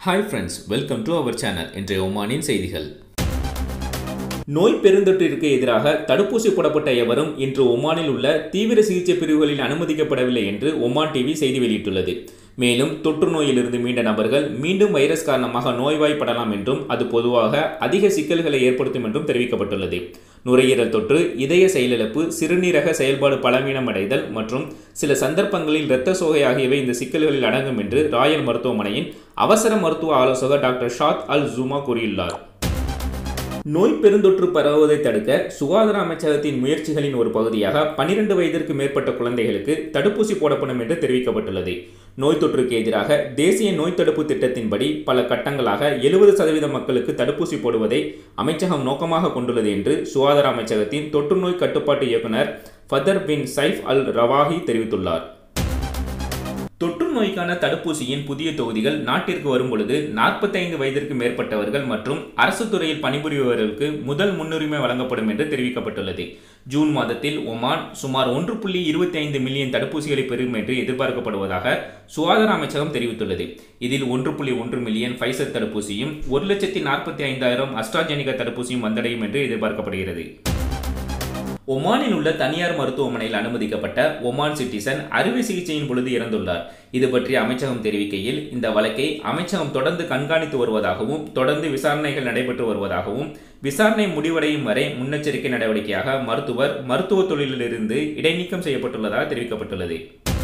hi friends welcome to our channel இன்றைய ஒமானின் செய்திகள் நோய் பெருந்தொற்றிற்கு எதிராக தடுப்பூசி போடப்பட்ட எவரும் இன்று ஒமானில் உள்ள தீவிர சிகிச்சை பிரிவுகளில் அனுமதிக்கப்படவில்லை என்று ஒமான் டிவி செய்தி வெளியிட்டுள்ளது மேலும் தொற்று நோயிலிருந்து மீண்ட நபர்கள் மீண்டும் வைரஸ் காரணமாக நோய்வாய்ப்படலாம் என்றும் அது பொதுவாக அதிக சிக்கல்களை ஏற்படுத்தும் என்றும் தெரிவிக்கப்பட்டுள்ளது நுரையீரல் தொற்று இதய செயலிழப்பு சிறுநீரக செயல்பாடு பலவீனமடைதல் மற்றும் சில சந்தர்ப்பங்களில் இரத்த சோகை ஆகியவை இந்த சிக்கல்களில் அடங்கும் என்று ராயல் மருத்துவமனையின் அவசர மருத்துவ ஆலோசகர் டாக்டர் ஷாத் அல் ஜுமா கூறியுள்ளார் நோய் பெருந்தொற்று பரவுவதை தடுக்க சுகாதார அமைச்சகத்தின் முயற்சிகளின் ஒரு பகுதியாக பனிரெண்டு வயதிற்கு மேற்பட்ட குழந்தைகளுக்கு தடுப்பூசி போடப்படும் என்று தெரிவிக்கப்பட்டுள்ளது நோய் தொற்றுக்கு எதிராக தேசிய நோய் தடுப்பு திட்டத்தின்படி பல கட்டங்களாக எழுபது சதவீத மக்களுக்கு தடுப்பூசி போடுவதை அமைச்சகம் நோக்கமாக கொண்டுள்ளது என்று சுகாதார அமைச்சகத்தின் தொற்று நோய் கட்டுப்பாட்டு இயக்குனர் ஃபதர் பின் சைஃப் அல் ரவாஹி தெரிவித்துள்ளார் தொற்று நோய்க்கான தடுப்பூசியின் புதிய தொகுதிகள் நாட்டிற்கு வரும்பொழுது நாற்பத்தைந்து வயதிற்கு மேற்பட்டவர்கள் மற்றும் அரசு துறையில் பணிபுரிபவர்களுக்கு முதல் முன்னுரிமை வழங்கப்படும் என்று தெரிவிக்கப்பட்டுள்ளது ஜூன் மாதத்தில் ஒமான் சுமார் ஒன்று புள்ளி இருபத்தி ஐந்து மில்லியன் தடுப்பூசிகளை பெறும் என்று எதிர்பார்க்கப்படுவதாக சுகாதார அமைச்சகம் தெரிவித்துள்ளது இதில் ஒன்று புள்ளி ஒன்று மில்லியன் ஃபைசர் தடுப்பூசியும் ஒரு லட்சத்தி நாற்பத்தி ஐந்தாயிரம் அஸ்ட்ராஜெனிகா தடுப்பூசியும் வந்தடையும் என்று எதிர்பார்க்கப்படுகிறது ஒமானில் உள்ள தனியார் மருத்துவமனையில் அனுமதிக்கப்பட்ட ஒமான் சிட்டிசன் அறுவை சிகிச்சையின் பொழுது இறந்துள்ளார் இது பற்றி அமைச்சகம் தெரிவிக்கையில் இந்த வழக்கை அமைச்சகம் தொடர்ந்து கண்காணித்து வருவதாகவும் தொடர்ந்து விசாரணைகள் நடைபெற்று வருவதாகவும் விசாரணை முடிவடையும் வரை முன்னெச்சரிக்கை நடவடிக்கையாக மருத்துவர் மருத்துவ தொழிலிலிருந்து இடைநீக்கம் செய்யப்பட்டுள்ளதாக தெரிவிக்கப்பட்டுள்ளது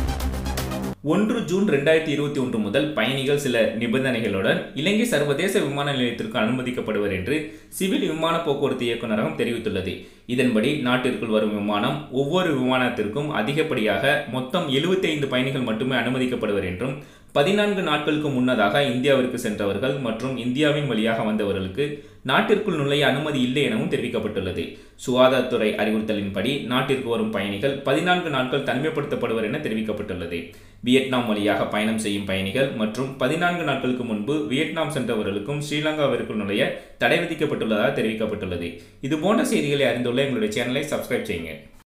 ஒன்று ஜூன் ரெண்டாயிரத்தி இருபத்தி ஒன்று முதல் பயணிகள் சில நிபந்தனைகளுடன் இலங்கை சர்வதேச விமான நிலையத்திற்கு அனுமதிக்கப்படுவர் என்று சிவில் விமான போக்குவரத்து இயக்குநரகம் தெரிவித்துள்ளது இதன்படி நாட்டிற்குள் வரும் விமானம் ஒவ்வொரு விமானத்திற்கும் அதிகப்படியாக மொத்தம் எழுபத்தைந்து பயணிகள் மட்டுமே அனுமதிக்கப்படுவர் என்றும் பதினான்கு நாட்களுக்கு முன்னதாக இந்தியாவிற்கு சென்றவர்கள் மற்றும் இந்தியாவின் வழியாக வந்தவர்களுக்கு நாட்டிற்குள் நுழைய அனுமதி இல்லை எனவும் தெரிவிக்கப்பட்டுள்ளது சுகாதாரத்துறை அறிவுறுத்தலின்படி நாட்டிற்கு வரும் பயணிகள் பதினான்கு நாட்கள் தனிமைப்படுத்தப்படுவர் என தெரிவிக்கப்பட்டுள்ளது வியட்நாம் வழியாக பயணம் செய்யும் பயணிகள் மற்றும் பதினான்கு நாட்களுக்கு முன்பு வியட்நாம் சென்றவர்களுக்கும் ஸ்ரீலங்காவிற்குள் நுழைய தடை விதிக்கப்பட்டுள்ளதாக தெரிவிக்கப்பட்டுள்ளது இது போன்ற செய்திகளை அறிந்துள்ள எங்களுடைய சேனலை சப்ஸ்கிரைப் செய்யுங்க